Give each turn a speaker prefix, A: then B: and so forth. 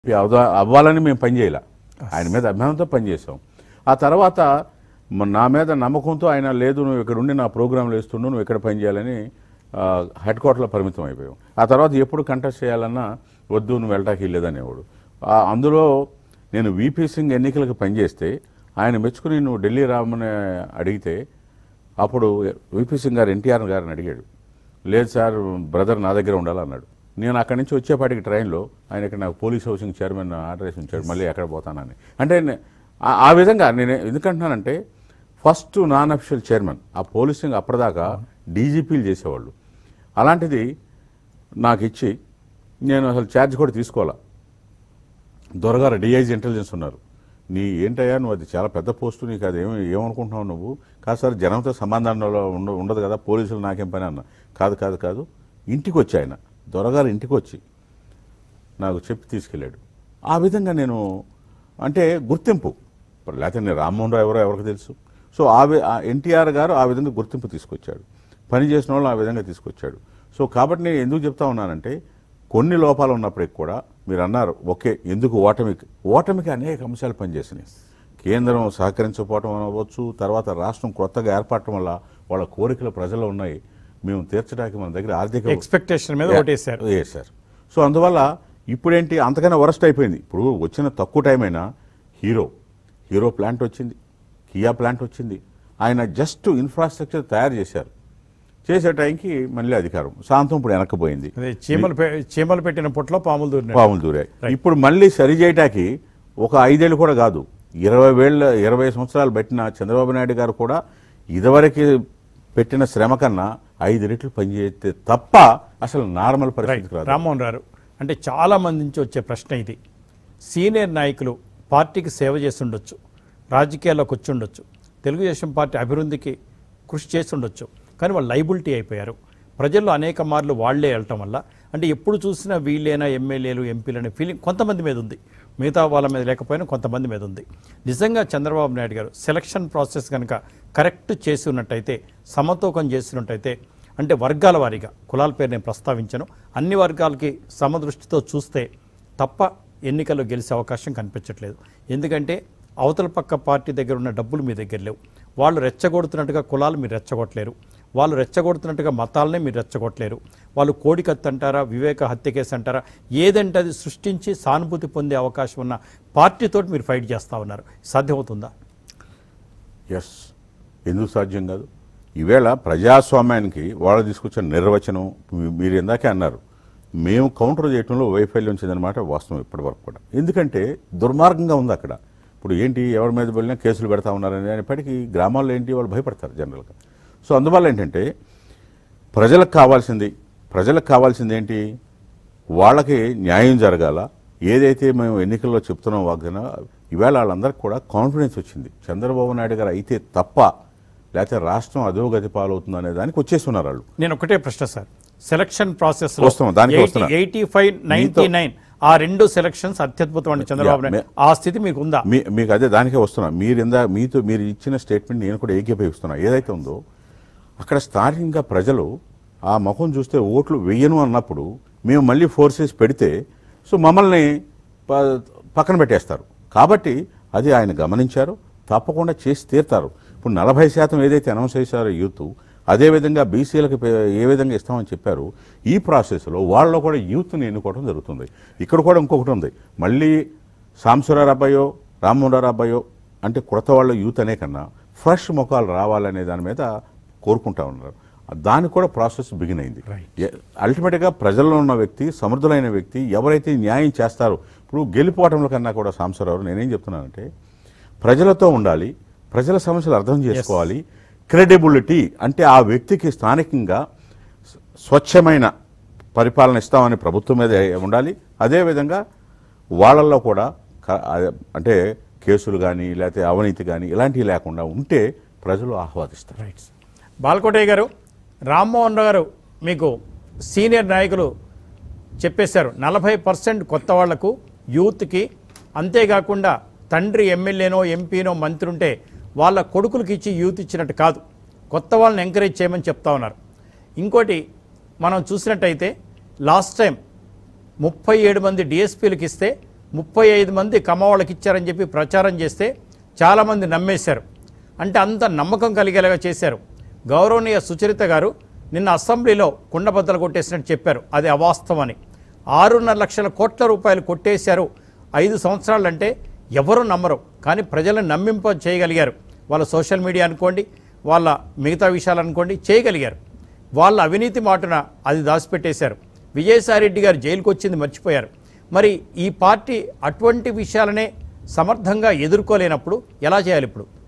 A: అవదా- అవ్వాలని మేము పనిచేయాల ఆయన మీద అభిమానంతో పనిచేసాం ఆ తర్వాత మ- నా మీద నమ్మకంతో ఆయన లేదు నువ్వు ఇక్కడ ఉండి నా ప్రోగ్రాంలు వేస్తుండు నువ్వు ఇక్కడ పనిచేయాలని హెడ్ క్వార్టర్లో పరిమితం అయిపోయాం ఆ తర్వాత ఎప్పుడు కంటెస్ట్ చేయాలన్నా వద్దు నువ్వు వెళ్ళటానికి వెళ్ళేదనేవాడు ఆ, అందులో నేను వీపీ సింగ్ ఎన్నికలకు పనిచేస్తే ఆయన మెచ్చుకుని నువ్వు ఢిల్లీ రామని అడిగితే అప్పుడు విపి సింగ్ గారు ఎన్టీఆర్ గారిని అడిగాడు లేదు సార్ బ్రదర్ నా దగ్గర ఉండాలన్నాడు నేను అక్కడి నుంచి వచ్చేపాటికి ట్రైన్లో ఆయన ఇక్కడ నాకు పోలీస్ హౌసింగ్ చైర్మన్ ఆర్డర్ వేసి ఉంచాడు మళ్ళీ ఎక్కడ పోతానని అంటే నే- ఆ- ఆ విధంగా నేను ఎందుకంటున్నానంటే ఫస్ట్ నాన్ అఫిషియల్ చైర్మన్ ఆ పోలీసింగ్ అప్పటిదాకా డీజీపీలు చేసేవాళ్ళు అలాంటిది నాకు ఇచ్చి నేను అసలు ఛార్జ్ కూడా తీసుకోవాలా దొరగారు డిఐజీ ఇంటెలిజెన్స్ ఉన్నారు నీ ఏంటయ్యా నువ్వు అది చాలా పెద్ద పోస్టు నీకు అది ఏమి ఏమనుకుంటున్నావు నువ్వు కాదు సార్ జనంతో సంబంధంలో ఉండ ఉండదు కదా పోలీసులు నాకేం పని అన్న కాదు కాదు కాదు ఇంటికి వచ్చి ఆయన దొరగారు ఇంటికి వచ్చి నాకు చెప్పి తీసుకెళ్ళాడు ఆ విధంగా నేను అంటే గుర్తింపు ఇప్పుడు లేకపోతే నేను రామ్మోహన్ రావు ఎవరో ఎవరికి తెలుసు సో ఆ వి- ఆ ఎన్టీఆర్ గారు ఆ విధంగా గుర్తింపు తీసుకొచ్చాడు పని చేసిన వాళ్ళు ఆ విధంగా తీసుకొచ్చాడు సో కాబట్టి నేను ఎందుకు చెప్తా ఉన్నానంటే కొన్ని లోపాలు ఉన్నప్పటికి కూడా మీరు అన్నారు ఓకే ఎందుకు ఓటమికి ఓటమికి అనేక అంశాలు పనిచేసినాయి కేంద్రం సహకరించకపోవటం అనవచ్చు తర్వాత రాష్ట్రం కొత్తగా ఏర్పడటం వల్ల వాళ్ళ కోరికలు ప్రజల్లో ఉన్నాయి మేము తీర్చడానికి మన దగ్గర ఆర్థిక
B: ఎక్స్పెక్టేషన్ మీద ఓటేశారు
A: వేశారు సో అందువల్ల ఇప్పుడేంటి అంతకన్నా వరస్ట్ అయిపోయింది ఇప్పుడు వచ్చిన తక్కువ టైం అయినా హీరో హీరో ప్లాంట్ వచ్చింది కియా ప్లాంట్ వచ్చింది ఆయన జస్ట్ ఇన్ఫ్రాస్ట్రక్చర్ తయారు చేశారు చేసే టైంకి మళ్ళీ అధికారం శాంతం ఇప్పుడు వెనక్కిపోయింది
B: అదే చీమలు పె- చీమలు పెట్టిన పుట్లో పాములు దూరినాయి
A: పాములు దూరాయి ఇప్పుడు మళ్ళీ సరి చేయటానికి ఒక ఐదేళ్ళు కూడా కాదు ఇరవై వేళ్ళ ఇరవై సంవత్సరాలు పెట్టిన చంద్రబాబు నాయుడు గారు కూడా ఇదివరకు పెట్టిన శ్రమ కన్నా ఐదు రెట్లు పనిచేస్తే తప్ప అసలు నార్మల్ పరిస్థితికి రాదు
B: రామ్మోహన్ గారు అంటే చాలా మంది నుంచి వచ్చే ప్రశ్న ఇది సీనియర్ నాయకులు పార్టీకి సేవ చేసి ఉండొచ్చు రాజకీయాల్లోకి వచ్చి ఉండొచ్చు తెలుగుదేశం పార్టీ అభివృద్ధికి కృషి చేసి ఉండొచ్చు కానీ వాళ్ళు లైబిలిటీ అయిపోయారు ప్రజల్లో అనేక మార్లు వాళ్లే వెళ్ళటం వల్ల అంటే ఎప్పుడు చూసినా వీళ్ళైనా ఎమ్మెల్యేలు ఎంపీలు అనే ఫీలింగ్ కొంతమంది మీద ఉంది మిగతా వాళ్ళ మీద లేకపోయినా కొంతమంది మీద ఉంది నిజంగా చంద్రబాబు నాయుడు గారు సెలక్షన్ ప్రాసెస్ కనుక కరెక్ట్ చేసి ఉన్నట్టయితే సమతూకం చేసినట్టయితే అంటే వర్గాల వారీగా కులాల పేరు నేను ప్రస్తావించను అన్ని వర్గాలకి సమదృష్టితో చూస్తే తప్ప ఎన్నికల్లో గెలిచే అవకాశం కనిపించట్లేదు ఎందుకంటే అవతల పక్క పార్టీ దగ్గర ఉన్న డబ్బులు మీ దగ్గర లేవు వాళ్ళు రెచ్చగొడుతున్నట్టుగా కులాలు మీరు రెచ్చగొట్టలేరు వాళ్ళు రెచ్చగొడుతున్నట్టుగా మతాలనే మీరు రెచ్చగొట్టలేరు వాళ్ళు కోడికత్తి అంటారా వివేక హత్య కేసు అంటారా ఏదంటే అది సృష్టించి సానుభూతి పొందే అవకాశం ఉన్న పార్టీతోటి మీరు ఫైట్ చేస్తూ ఉన్నారు సాధ్యమవుతుందా
A: ఎస్ ఎందుకు సాధ్యం కాదు ఈవేళ ప్రజాస్వామ్యానికి వాళ్ళు తీసుకొచ్చిన నిర్వచనం మీ- మీరు ఇందాకే అన్నారు మేము కౌంటర్ చేయడంలో వైఫల్యం చెందినమాట వాస్తవం ఇప్పటి వరకు కూడా ఎందుకంటే దుర్మార్గంగా ఉంది అక్కడ ఇప్పుడు ఏంటి ఎవరి మీద వెళ్ళినా కేసులు పెడతా ఉన్నారని అనేప్పటికీ గ్రామాల్లో ఏంటి వాళ్ళు భయపడతారు జనరల్గా సో అందువల్ల ఏంటంటే ప్రజలకు కావాల్సింది ప్రజలకు కావాల్సింది ఏంటి వాళ్ళకి న్యాయం జరగాల ఏదైతే మేము ఎన్నికల్లో చెప్తున్నాం వాగ్దానం ఈవేళ వాళ్ళందరికీ కూడా కాన్ఫిడెన్స్ వచ్చింది చంద్రబాబు నాయుడు గారు అయితే తప్ప లేకపోతే రాష్ట్రం అధోగతి పాలవుతుంది అనే దానికి వచ్చేస్తున్నారు వాళ్ళు
B: నేను ఒకటే ప్రశ్న సార్ సెలక్షన్ ప్రాసెస్
A: వస్తున్నాం, దానికే వస్తున్నా.
B: ఎయిటీ ఫైవ్ నైన్టీ నైన్ ఆ రెండు సెలక్షన్స్ అత్యద్భుతం అండి చంద్రబాబు నాయుడు
A: మే-
B: ఆ స్థితి మీకు ఉందా
A: మీ మీకు అదే దానికే వస్తున్నా మీరు ఇందా మీతో మీరు ఇచ్చిన స్టేట్మెంట్ నేను కూడా ఏకీభవిస్తున్నా ఏదైతే ఉందో అక్కడ స్థానికంగా ప్రజలు ఆ ముఖం చూస్తే ఓట్లు వెయ్యను అన్నప్పుడు మేము మళ్ళీ ఫోర్సెస్ పెడితే సో మమ్మల్ని ప- పక్కన పెట్టేస్తారు కాబట్టి అది ఆయన గమనించారు తప్పకుండా చేసి తీరుతారు ఇప్పుడు నలభై శాతం ఏదైతే అనౌన్స్ చేశారో యూత్ అదేవిధంగా బీసీలకు ఏ విధంగా ఇస్తామని చెప్పారు ఈ ప్రాసెస్లో వాళ్ళలో కూడా యూత్ని ఎన్నుకోవడం జరుగుతుంది ఇక్కడ కూడా ఇంకొకటి ఉంది మళ్ళీ సాంబశివరావు అబ్బాయో రామ్మోహన్ రావు అబ్బాయో అంటే కొత్త వాళ్ళ యూత్ అనే కన్నా ఫ్రెష్ ముఖాలు రావాలనే దాని మీద కోరుకుంటా ఉన్నారు దానికి కూడా ప్రాసెస్ బిగిన్ అయింది ఎ- అల్టిమేట్గా ప్రజల్లో ఉన్న వ్యక్తి సమర్థులైన వ్యక్తి ఎవరైతే న్యాయం చేస్తారో ఇప్పుడు గెలిపోవటంలో కన్నా కూడా సాంబశివరావు నేనేం చెప్తున్నానంటే ప్రజలతో ఉండాలి ప్రజల సమస్యలు అర్థం చేసుకోవాలి క్రెడిబిలిటీ అంటే ఆ వ్యక్తికి స్థానికంగా స్వ- స్వచ్ఛమైన పరిపాలన ఇస్తామని ప్రభుత్వం మీద ఉండాలి అదేవిధంగా వాళ్ళల్లో కూడా క- అదే- అంటే కేసులు కానీ లేకపోతే అవినీతి కానీ ఇలాంటివి లేకుండా ఉంటే ప్రజలు ఆహ్వాదిస్తారు
B: రైట్ బాల్కోటయ్య గారు రామ్మోహన్ రావు గారు మీకు సీనియర్ నాయకులు చెప్పేశారు నలభై పర్సెంట్ కొత్త వాళ్లకు యూత్కి అంతేకాకుండా తండ్రి ఎమ్మెల్యేనో ఎంపీనో మంత్రి ఉంటే వాళ్ళ కొడుకులకి ఇచ్చి యూత్ ఇచ్చినట్టు కాదు కొత్త వాళ్ళని ఎంకరేజ్ చేయమని చెప్తా ఉన్నారు ఇంకోటి మనం చూసినట్టయితే లాస్ట్ టైం ముప్పై ఏడు మంది డిఎస్పీలకు ఇస్తే ముప్పై ఐదు మంది కమ్మవాళ్ళకి ఇచ్చారని చెప్పి ప్రచారం చేస్తే చాలామంది నమ్మేశారు అంటే అంత నమ్మకం కలిగేలాగా చేశారు గౌరవనీయ సుచరిత గారు నిన్న అసెంబ్లీలో కుండబద్దలు కొట్టేసినట్టు చెప్పారు అది అవాస్తవమని ఆరున్నర లక్షల కోట్ల రూపాయలు కొట్టేశారు ఐదు సంవత్సరాలు అంటే ఎవరు నమ్మరు కానీ ప్రజలను నమ్మింప చేయగలిగారు వాళ్ళ సోషల్ మీడియా అనుకోండి వాళ్ళ మిగతా విషయాలు అనుకోండి చేయగలిగారు వాళ్ళ అవినీతి మాటున అది దాచిపెట్టేశారు విజయసాయిరెడ్డి గారు జైలుకు వచ్చింది మర్చిపోయారు మరి ఈ పార్టీ అటువంటి విషయాలనే సమర్థంగా ఎదుర్కోలేనప్పుడు ఎలా చేయాలి ఇప్పుడు